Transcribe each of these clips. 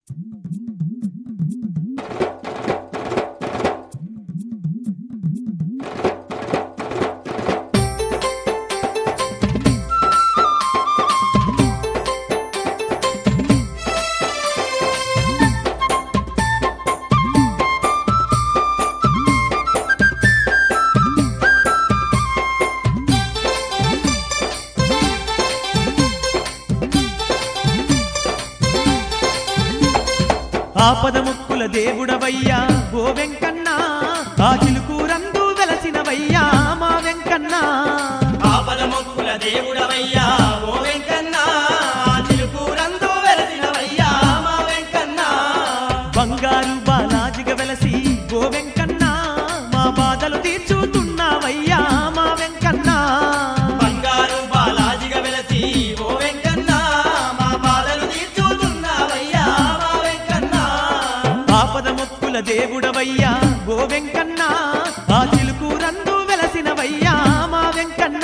ఆపద ముక్కుల దేవుడవయ్యా ఓ వెంకన్న ఆ చిలుకూరందు వెలసినవయ్యా మా వెంకన్న ఆపద మొక్కుల దేవుడవయ్యా ఓ వెంకన్న చిలుకూరందు వెలసినవయ్యా మా వెంకన్న బంగారు బాలాజిగ వెలసి ఓ వెంకన్న మా బాధలు తీర్చుతున్నావయ్యా మా వెంకన్న బంగారు బాలాజిగా వెలసి ఓ వెంకన్న మా బాధలు తీర్చుతున్నావయ్యా మా వెంకన్న ఆపద ముక్కుల దేవుడవయ్యా ఓ వెంకన్న ఆ చిలుకూరందు వెలసినవయ్యా మా వెంకన్న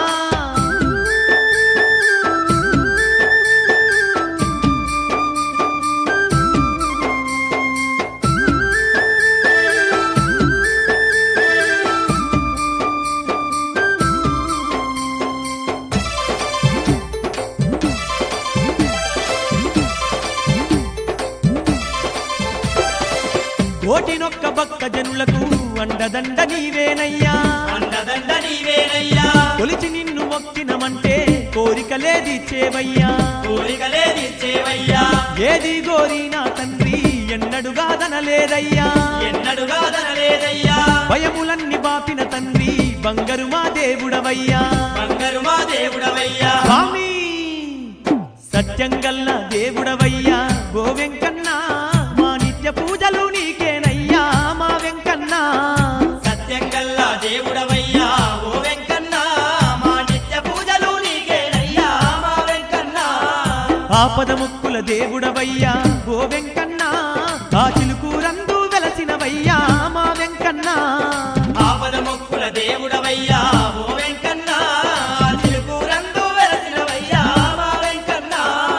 కోటినొక్క బక్క జనులకు అండదండ నీవేనయ్యా అండదండ నీవేనయ్యా కొలిచి నిన్ను మొక్కినమంటే కోరికలే తీర్చేవయ్యా కోరికలే తీర్చేవయ్యా ఏది గోరినా తండ్రి ఎన్నడుగాదనలేదయ్యా ఎన్నడుగా దనలేదయ్యా భయములన్నీ బాపిన తండ్రి బంగారు మా దేవుడవయ్యా బంగారు మా దేవుడవయ్యా స్వామి సత్యంగల్ల దేవుడవయ్యా గో వెంకన్న మా నిత్య పూజలు నీకేనయ్యా మా వెంకన్న సత్యం గల్లా దేవుడవయ్యా ఓ వెంకన్న మా నిత్య పూజలు నీకేనయ్యా మా వెంకన్న ఆపద ముక్కుల దేవుడవయ్యా గో వెంకన్న ఆ చిలుకూరందు వెలసినవయ్యా మా వెంకన్న ఆపద మొక్కుల దేవుడవయ్యా ఓ వెంకన్న చిలుకూరందు వెలసినవయ్యా మా వెంకన్న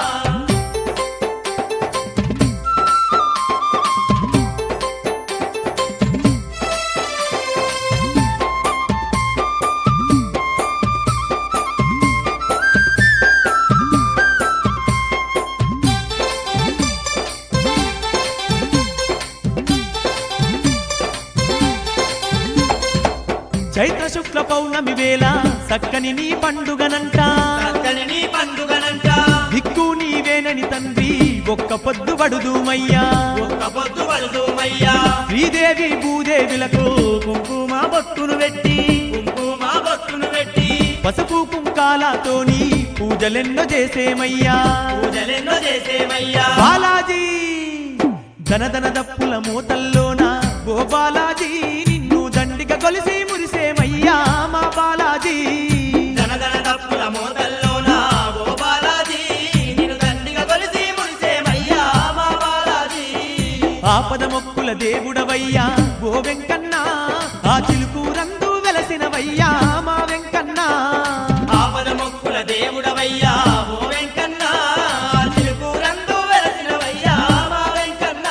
చైత్ర శుక్ల పౌర్ణమి వేళ చక్కని నీ పండుగనంట చక్కని నీ పండుగనంట దిక్కు నీవేనని తండ్రి ఒక్క పొద్దు పడుదుమయ్యా ఒక్క పొద్దు పడుదూమయ్యా శ్రీదేవి భూదేవిలకు కుంకుమ బొట్టును పెట్టి కుంకుమ బొట్టును పెట్టి పసుపు కుంకాలతోని పూజలెన్నో చేసేమయ్యా పూజలెన్నో చేసేవయ్యా బాలాజీ ధనధన దప్పుల మూతల్లోన ఓ బాలాజీ నిన్ను దండిగ కొలిసి మురిసేమయ్యా మా బాలాజీ ధనధన తప్పుల మోతల్లోన ఓ బాలాజీ నిన్ను దండిగా కొలిసి మురిసేమయ్యా మా బాలాజీ ఆపద మొక్కుల దేవుడవయ్యా ఓ వెంకన్న ఆ చిలుకూరందు వెలసినవయ్యా మా వెంకన్న ఆపద మొక్కుల దేవుడవయ్యా ఓ వెంకన్న చిలుకూరందు వెలసినవయ్యా మా వెంకన్న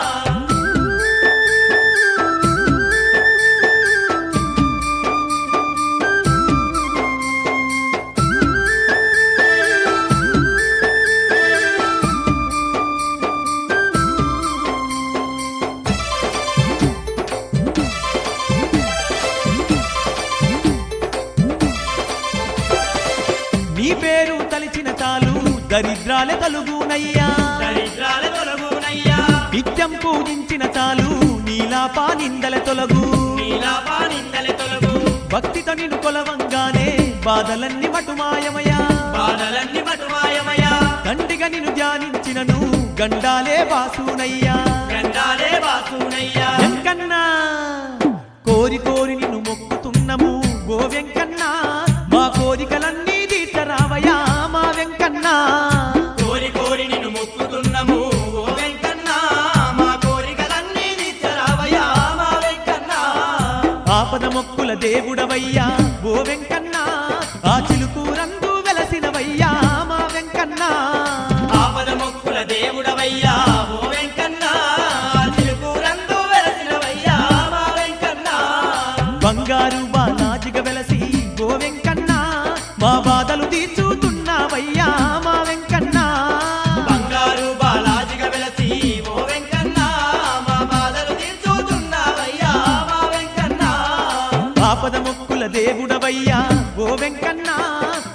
నీ పేరు తలిచిన చాలు దరిద్రాలే తలుగునయ్యా దరిద్రాల తొలగునయ్యా నిత్యం పూజించిన చాలు నీలాపా నిందల తొలగు నీలాపా నిందల తొలగు భక్తితో నిన్ను కొలవంగానే బాధలన్నీ మటుమాయమయా బాధలన్నీ మటుమాయమయ్యా తండ్రిగా నిన్ను ధ్యానించినను గండాలే బాసునయ్యా గండాలే బాసునయ్యా వెంకన్నా కోరి కోరి నిన్ను మొక్కుతున్నము గో వెంకన్నా మా కోరికలన్నీ తీర్చరావయ్యా మా వెంకన్నా కోరి కోరి నిన్ను మొక్కుతున్నాము ఓ వెంకన్న మా కోరికలన్నీ తీర్చరావయ్యా మా వెంకన్న ఆపద మొక్కుల దేవుడవయ్యా ఓ వెంకన్నా ఆ చిలుకూరందు వెలసినవయ్యా మా వెంకన్నా ఆపద మొక్కుల దేవుడవయ్యా ఓ బాధలు తీర్చుతున్నావయ్యా మా వెంకన్న బంగారు బాలాజిగా వెలసి ఓ వెంకన్న మా బాధలు తీర్చుతున్నావయ్యా మా వెంకన్న ఆపద మొక్కుల దేవుడవయ్యా ఓ వెంకన్న